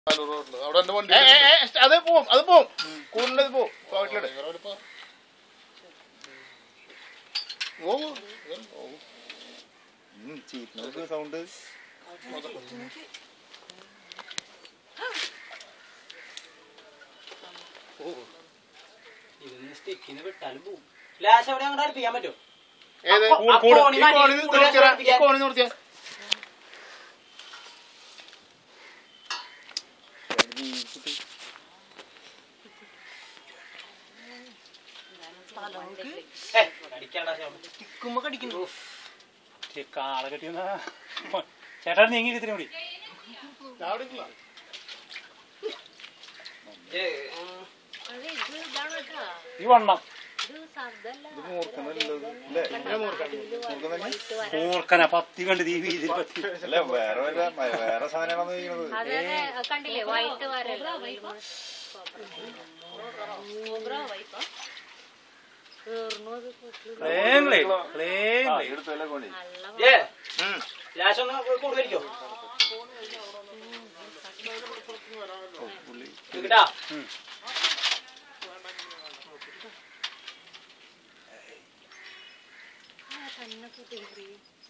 അവിടെ എന്റെ വണ്ടി ഏ, ഏ, ഏ, അത് പോവും അത് പോവും കൂടുതൽ പോവും പോയിട്ടില്ല സൗണ്ട് ഇതിന് സ്റ്റിക്കിന് വിട്ടാലും പോവും ലാശ അവിടെ അങ്ങോട്ട് അടുപ്പിക്കാൻ പറ്റുമോ ഏത് അപ്പൊ- കൂട്- അപ്പൊ കൂട്. ഓണി ഈ മാറ്റി കോണി കൂട് നിർത്തിയാ, ഈ അടുപ്പിക്കാൻ. കോണി നിർത്തിയാ. ഏ, അടിക്കാണ്ട ആശയം. കാള കെട്ടിയെന്നാ ചേട്ടാ നീങ്ങി ഇത്തിരി കൂടി ഞാൻ അവിടെ ഇരിക്കില്ല. ഏ, അത് ഇത് ഇതാണ് കേട്ടോ. ഈ വണ്ണം ഇത് ശബ്ദമല്ല. അല്ലേ വൈറ്റ് വര. കൂർക്കന പത്തി കണ്ട് തീ വീതിയിൽ പത്തി അല്ല വേറെ വല്ല- വേറെ സാധനങ്ങളാണ് ചെയ്യുന്നത് അതെ അതെ അത് കണ്ടില്ലേ വൈറ്റ് വരല്ല കോബ്ര വൈപ്പാ തീർന്നു അത് കൂട്ടില്. ക്ലേങ്ങളേ ക്ലേങ്ങളേ എടുത്തല്ലേ കോണി നല്ല ഏ, ഉം. ലാശ ഒന്ന് കൂടുതൽ വലിക്കോ കേട്ടാ തന്നെ കൂട്ടി ഫ്രീ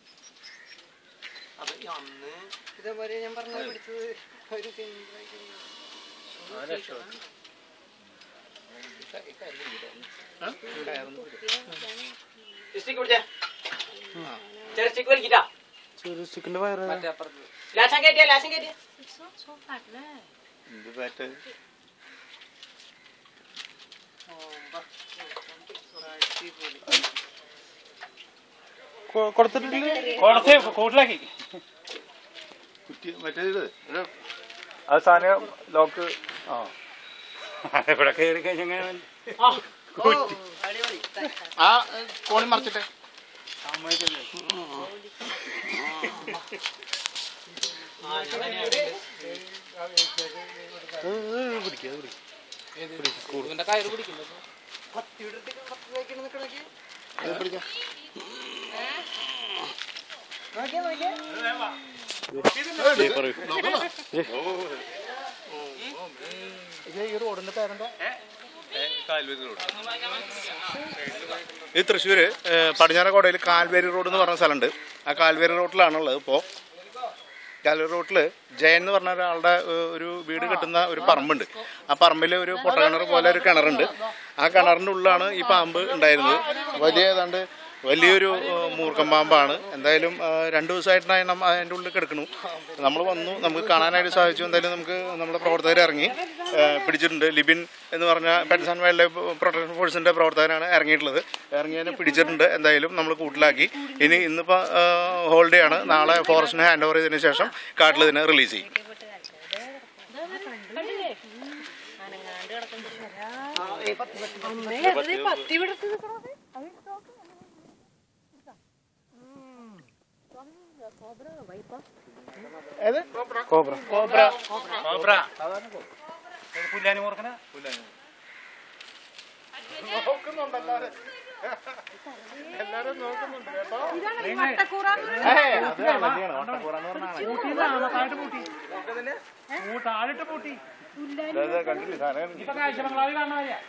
അപ്പൊ അന്ന് ഇതേപോലെ ഞാൻ പറഞ്ഞ പിടിച്ചത് ഒരു സ്റ്റിക്ക് പിടിച്ചേ ചെറിയ സ്റ്റിക്ക് വലിക്കിട്ടാ മറ്റേ അപ്പുറത്ത് ലാശം കയറ്റിയാ ലാശം കയറ്റിയാ സോ സോ ഫാറ്റ് എന്ത് പാറ്റ് കൊടുത്തേ കൂട്ടിലാക്കി കുറ്റി മറ്റേ ഇത് ഇത് അത് സാധനം ലോക്ക് ആ ഇവിടെ കയറി കഴിഞ്ഞാൽ അടിപൊളി ആ കോണി മറിച്ചിട്ടെ ആ ഞാൻ തന്നെയാണ്. ഇവന്റെ കയറ് പിടിക്കുന്നു പത്തി വിടത്തേക്ക് പത്ത് വയ്ക്കണം നിക്കണക്ക് ഇത് പിടിക്കാം നോക്കിയാ നോക്കിയാ ഈ റോഡിന്റെ പേരെന്താ ഇത് തൃശ്ശൂര് പടിഞ്ഞാറക്കോടയിൽ കാൽവേരി റോഡ് എന്ന് പറഞ്ഞ സ്ഥലമുണ്ട് ആ കാൽവേരി റോഡിലാണുള്ളത് ഇപ്പോൾ കാൽവേരി റോഡിൽ ജയൻ എന്ന് പറഞ്ഞ ഒരാളുടെ ഏഹ്, ഒരു വീട് കെട്ടുന്ന ഒരു പറമ്പുണ്ട് ആ പറമ്പിൽ ഒരു പൊട്ടക്കിണർ പോലെ ഒരു കിണറുണ്ട് ആ കിണറിൻ്റെ ഉള്ളിലാണ് ഈ പാമ്പ് ഉണ്ടായിരുന്നത് വലിയ ഏതാണ്ട് വലിയൊരു ഏഹ്, മൂർഖൻ പാമ്പാണ് എന്തായാലും ഏഹ്, രണ്ട് ദിവസമായിട്ടാണ് നമ്മ അതിൻ്റെ ഉള്ളിൽ കിടക്കണു നമ്മൾ വന്നു നമുക്ക് കാണാനായിട്ട് സാധിച്ചു എന്തായാലും നമുക്ക് നമ്മുടെ പ്രവർത്തകർ ഇറങ്ങി ഏഹ്, പിടിച്ചിട്ടുണ്ട് ലിബിൻ എന്ന് പറഞ്ഞ pets and wildlife protection ഫോഴ്സിൻ്റെ പ്രവർത്തകനാണ് ഇറങ്ങിയിട്ടുള്ളത് ഇറങ്ങിയതിനെ പിടിച്ചിട്ടുണ്ട് എന്തായാലും നമ്മൾ കൂട്ടിലാക്കി ഇനി ഇന്നിപ്പോൾ ഹോളിഡേ ആണ് നാളെ ഫോറസ്റ്റിന് ഹാൻഡ് ഓവർ ചെയ്തതിന് ശേഷം കാട്ടിൽ ഇതിനെ റിലീസ് ചെയ്യും അനങ്ങാണ്ട് കിടക്കുന്നത് പത്തി വിടത്ത് കോബ്ര കോബ്ര പുല്ലാനി മൂർക്കന എല്ലാരും നോക്കുന്നുണ്ട് കേട്ടോ താഴിട്ട് പൂട്ടി കണ്ടില്ലേ സാധനം ഇപ്പൊ കാഴ്ച ബംഗ്ലാവിൽ കാണുന്ന